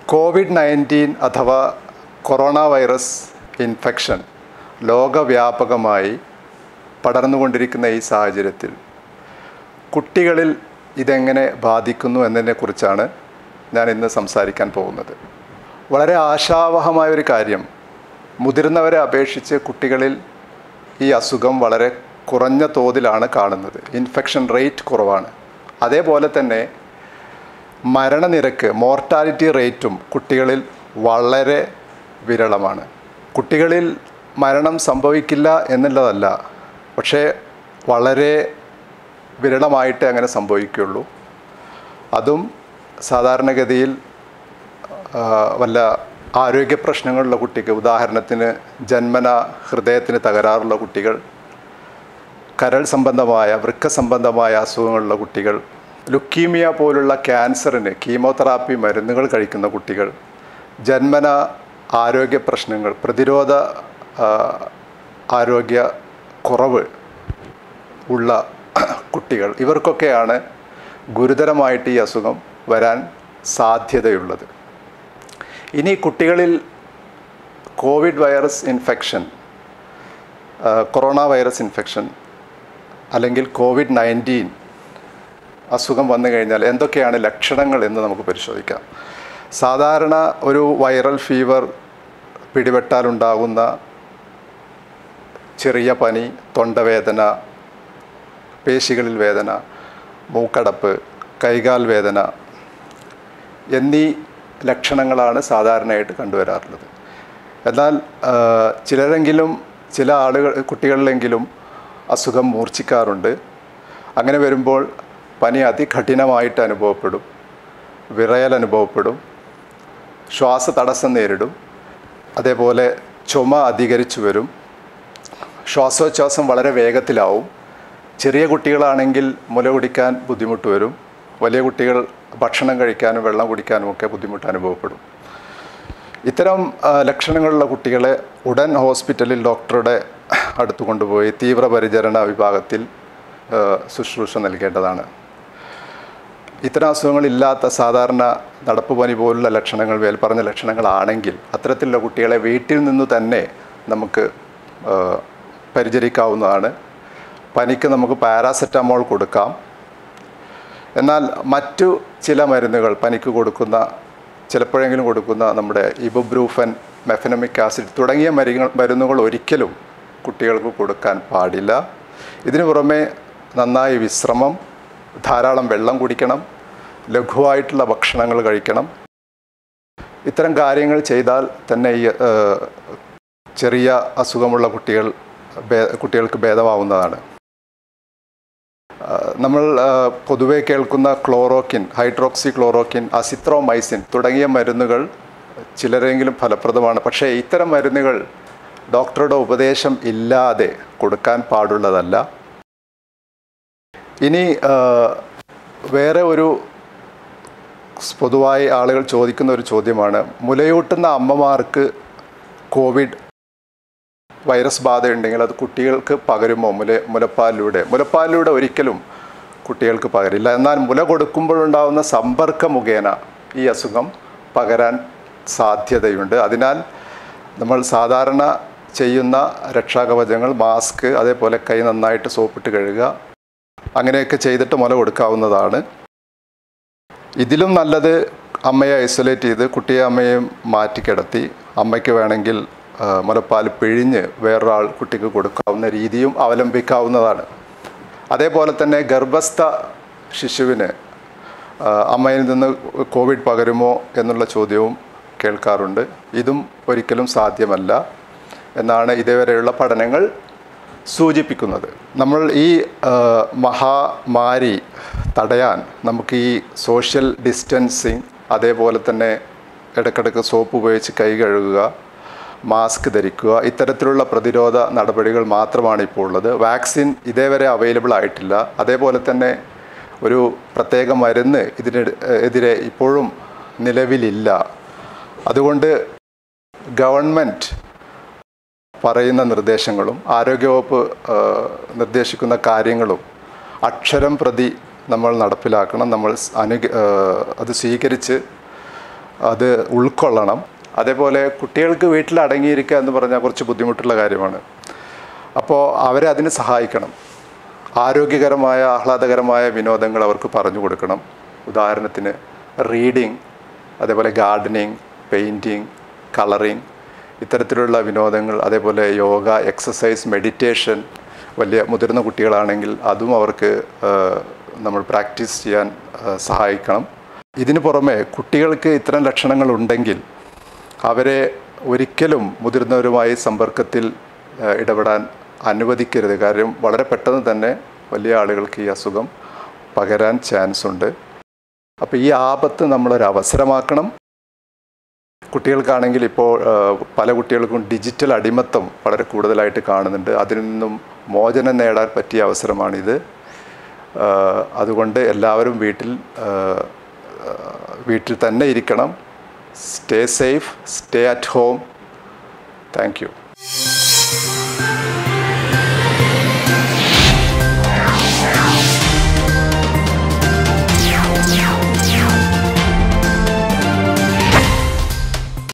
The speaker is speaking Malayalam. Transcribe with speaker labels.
Speaker 1: കോവിഡ് നയൻറ്റീൻ അഥവാ കൊറോണ വൈറസ് ഇൻഫെക്ഷൻ ലോകവ്യാപകമായി പടർന്നുകൊണ്ടിരിക്കുന്ന ഈ സാഹചര്യത്തിൽ കുട്ടികളിൽ ഇതെങ്ങനെ ബാധിക്കുന്നു എന്നതിനെക്കുറിച്ചാണ് ഞാൻ ഇന്ന് സംസാരിക്കാൻ പോകുന്നത് വളരെ ആശാവഹമായ ഒരു കാര്യം മുതിർന്നവരെ അപേക്ഷിച്ച് കുട്ടികളിൽ ഈ അസുഖം വളരെ കുറഞ്ഞ തോതിലാണ് കാണുന്നത് ഇൻഫെക്ഷൻ റേറ്റ് കുറവാണ് അതേപോലെ തന്നെ മരണനിരക്ക് മോർട്ടാലിറ്റി റേറ്റും കുട്ടികളിൽ വളരെ വിരളമാണ് കുട്ടികളിൽ മരണം സംഭവിക്കില്ല എന്നുള്ളതല്ല പക്ഷേ വളരെ വിരളമായിട്ടേ അങ്ങനെ സംഭവിക്കുകയുള്ളൂ അതും സാധാരണഗതിയിൽ ആ, വല്ല ആരോഗ്യ പ്രശ്നങ്ങളുള്ള കുട്ടിക്ക് ഉദാഹരണത്തിന് ജന്മന ഹൃദയത്തിന് തകരാറുള്ള കുട്ടികൾ കരൾ സംബന്ധമായ വൃക്ക സംബന്ധമായ അസുഖങ്ങളുള്ള കുട്ടികൾ ലുക്കീമിയ പോലുള്ള ക്യാൻസറിന് കീമോതെറാപ്പി മരുന്നുകൾ കഴിക്കുന്ന കുട്ടികൾ ജന്മന ആരോഗ്യ പ്രശ്നങ്ങൾ പ്രതിരോധ ആ, ആരോഗ്യ കുറവ് ഉള്ള കുട്ടികൾ ഇവർക്കൊക്കെയാണ് ഗുരുതരമായിട്ട് ഈ അസുഖം വരാൻ സാധ്യതയുള്ളത് ഇനി കുട്ടികളിൽ കോവിഡ് വൈറസ് ഇൻഫെക്ഷൻ ആ, കൊറോണ വൈറസ് ഇൻഫെക്ഷൻ അല്ലെങ്കിൽ കോവിഡ് നയൻറ്റീൻ അസുഖം വന്നു കഴിഞ്ഞാൽ എന്തൊക്കെയാണ് ലക്ഷണങ്ങൾ എന്ന് നമുക്ക് പരിശോധിക്കാം സാധാരണ ഒരു വൈറൽ ഫീവർ പിടിപെട്ടാലുണ്ടാകുന്ന ചെറിയ പനി തൊണ്ടവേദന പേശികളിൽ വേദന മൂക്കടപ്പ് കൈകാൽ വേദന എന്നീ ലക്ഷണങ്ങളാണ് സാധാരണയായിട്ട് കണ്ടുവരാറുള്ളത് എന്നാൽ ആ, ചിലരെങ്കിലും ചില ആളുകൾ കുട്ടികളിലെങ്കിലും അസുഖം മൂർച്ഛിക്കാറുണ്ട് അങ്ങനെ വരുമ്പോൾ പനി അതികഠിനമായിട്ട് അനുഭവപ്പെടും വിറയൽ അനുഭവപ്പെടും ശ്വാസതടസ്സം നേരിടും അതേപോലെ ചുമ അധികരിച്ചു വരും ശ്വാസോച്ഛ്വാസം വളരെ വേഗത്തിലാവും ചെറിയ കുട്ടികളാണെങ്കിൽ മുല കുടിക്കാൻ ബുദ്ധിമുട്ട് വരും വലിയ കുട്ടികൾ ഭക്ഷണം കഴിക്കാനും വെള്ളം കുടിക്കാനും ഒക്കെ ബുദ്ധിമുട്ട് അനുഭവപ്പെടും ഇത്തരം ആ, ലക്ഷണങ്ങളുള്ള കുട്ടികളെ ഉടൻ ഹോസ്പിറ്റലിൽ ഡോക്ടറുടെ അടുത്ത് കൊണ്ടുപോയി തീവ്രപരിചരണ വിഭാഗത്തിൽ ആ, ശുശ്രൂഷ നൽകേണ്ടതാണ് ഇത്തരം അസുഖങ്ങളില്ലാത്ത സാധാരണ നടപ്പ് പനി പോലുള്ള ലക്ഷണങ്ങൾ മേൽപ്പറഞ്ഞ ലക്ഷണങ്ങളാണെങ്കിൽ അത്തരത്തിലുള്ള കുട്ടികളെ വീട്ടിൽ നിന്ന് തന്നെ നമുക്ക് ആ, പരിചരിക്കാവുന്നതാണ് പനിക്ക് നമുക്ക് പാരാസെറ്റമോൾ കൊടുക്കാം എന്നാൽ മറ്റു ചില മരുന്നുകൾ പനിക്ക് കൊടുക്കുന്ന ചിലപ്പോഴെങ്കിലും കൊടുക്കുന്ന നമ്മുടെ ഇബുബ്രൂഫൻ മെഫനമിക് ആസിഡ് തുടങ്ങിയ മരുന്നുകൾ മരുന്നുകൾ ഒരിക്കലും കുട്ടികൾക്ക് കൊടുക്കാൻ പാടില്ല ഇതിനു പുറമെ നന്നായി വിശ്രമം ധാരാളം വെള്ളം കുടിക്കണം ലഘുവായിട്ടുള്ള ഭക്ഷണങ്ങൾ കഴിക്കണം ഇത്തരം കാര്യങ്ങൾ ചെയ്താൽ തന്നെ ഈ ഏഹ്, ചെറിയ അസുഖമുള്ള കുട്ടികൾ ഭേ- കുട്ടികൾക്ക് ഭേദമാവുന്നതാണ് ആ, നമ്മൾ ആ, പൊതുവെ കേൾക്കുന്ന ക്ലോറോക്കിൻ ഹൈഡ്രോക്സി ക്ലോറോക്കിൻ അസിത്രോമൈസിൻ തുടങ്ങിയ മരുന്നുകൾ ചിലരെങ്കിലും ഫലപ്രദമാണ് പക്ഷേ ഇത്തരം മരുന്നുകൾ ഡോക്ടറുടെ ഉപദേശം ഇല്ലാതെ കൊടുക്കാൻ പാടുള്ളതല്ല ഇനി ആ, വേറെ ഒരു പൊതുവായി ആളുകൾ ചോദിക്കുന്ന ഒരു ചോദ്യമാണ് മുലയൂട്ടുന്ന അമ്മമാർക്ക് കോവിഡ് വൈറസ് ബാധയുണ്ടെങ്കിൽ അത് കുട്ടികൾക്ക് പകരുമോ മുല മുലപ്പാലിലൂടെ മുലപ്പാലിലൂടെ ഒരിക്കലും കുട്ടികൾക്ക് പകരില്ല എന്നാൽ മുല കൊടുക്കുമ്പോഴുണ്ടാകുന്ന സമ്പർക്ക മുഖേന ഈ അസുഖം പകരാൻ സാധ്യതയുണ്ട് അതിനാൽ നമ്മൾ സാധാരണ ചെയ്യുന്ന രക്ഷാകവചങ്ങൾ മാസ്ക് അതേപോലെ കൈ നന്നായിട്ട് സോപ്പിട്ട് കഴുകുക അങ്ങനെയൊക്കെ ചെയ്തിട്ട് മുല കൊടുക്കാവുന്നതാണ് ഇതിലും നല്ലത് അമ്മയെ ഐസൊലേറ്റ് ചെയ്ത് കുട്ടിയെ അമ്മയെയും മാറ്റി കിടത്തി അമ്മയ്ക്ക് വേണമെങ്കിൽ ആ, മുലപ്പാൽ പിഴിഞ്ഞ് വേറൊരാൾ കുട്ടിക്ക് കൊടുക്കാവുന്ന രീതിയും അവലംബിക്കാവുന്നതാണ് അതേപോലെ തന്നെ ഗർഭസ്ഥ ശിശുവിന് ആ, അമ്മയിൽ നിന്ന് കോവിഡ് പകരുമോ എന്നുള്ള ചോദ്യവും കേൾക്കാറുണ്ട് ഇതും ഒരിക്കലും സാധ്യമല്ല എന്നാണ് ഇതേവരെയുള്ള പഠനങ്ങൾ സൂചിപ്പിക്കുന്നത് നമ്മൾ ഈ ആ, മഹാമാരി തടയാൻ നമുക്ക് ഈ സോഷ്യൽ ഡിസ്റ്റൻസിങ് അതേപോലെ തന്നെ ഇടയ്ക്കിടയ്ക്ക് സോപ്പ് ഉപയോഗിച്ച് കൈ കഴുകുക മാസ്ക് ധരിക്കുക ഇത്തരത്തിലുള്ള പ്രതിരോധ നടപടികൾ മാത്രമാണ് ഇപ്പോൾ ഉള്ളത് വാക്സിൻ ഇതേവരെ അവൈലബിൾ ആയിട്ടില്ല അതേപോലെ തന്നെ ഒരു പ്രത്യേക മരുന്ന് ഇതിന് എതിരെ ഇപ്പോഴും നിലവിലില്ല അതുകൊണ്ട് ഗവൺമെൻറ് പറയുന്ന നിർദ്ദേശങ്ങളും ആരോഗ്യവകുപ്പ് ആ, നിർദ്ദേശിക്കുന്ന കാര്യങ്ങളും അക്ഷരം പ്രതി നമ്മൾ നടപ്പിലാക്കണം നമ്മൾ സ് അനു ആ, അത് സ്വീകരിച്ച് അത് ഉൾക്കൊള്ളണം അതേപോലെ കുട്ടികൾക്ക് വീട്ടിൽ അടങ്ങിയിരിക്കുക എന്ന് പറഞ്ഞാൽ കുറച്ച് ബുദ്ധിമുട്ടുള്ള കാര്യമാണ് അപ്പോൾ അവരെ അതിന് സഹായിക്കണം ആരോഗ്യകരമായ ആഹ്ലാദകരമായ വിനോദങ്ങൾ അവർക്ക് പറഞ്ഞു കൊടുക്കണം ഉദാഹരണത്തിന് റീഡിങ് അതേപോലെ ഗാർഡനിങ് പെയിൻറ്റിങ് കളറിങ് ഇത്തരത്തിലുള്ള വിനോദങ്ങൾ അതേപോലെ യോഗ എക്സസൈസ് മെഡിറ്റേഷൻ വലിയ മുതിർന്ന കുട്ടികളാണെങ്കിൽ അതും അവർക്ക് ആ, നമ്മൾ പ്രാക്ടീസ് ചെയ്യാൻ ആ, സഹായിക്കണം ഇതിന് പുറമെ കുട്ടികൾക്ക് ഇത്തരം ലക്ഷണങ്ങൾ ഉണ്ടെങ്കിൽ അവരെ ഒരിക്കലും മുതിർന്നവരുമായി സമ്പർക്കത്തിൽ ആ, ഇടപെടാൻ അനുവദിക്കരുത് കാര്യം വളരെ പെട്ടെന്ന് തന്നെ വലിയ ആളുകൾക്ക് ഈ അസുഖം പകരാൻ ചാൻസ് ഉണ്ട് അപ്പോൾ ഈ ആപത്ത് നമ്മളൊരു അവസരമാക്കണം കുട്ടികൾക്കാണെങ്കിൽ ഇപ്പോൾ ആ, പല കുട്ടികൾക്കും ഡിജിറ്റൽ അടിമത്തം വളരെ കൂടുതലായിട്ട് കാണുന്നുണ്ട് അതിൽ നിന്നും മോചനം നേടാൻ പറ്റിയ അവസരമാണിത് ആ, അതുകൊണ്ട് എല്ലാവരും വീട്ടിൽ ആ, ആ, വീട്ടിൽ തന്നെ ഇരിക്കണം stay safe stay at home thank U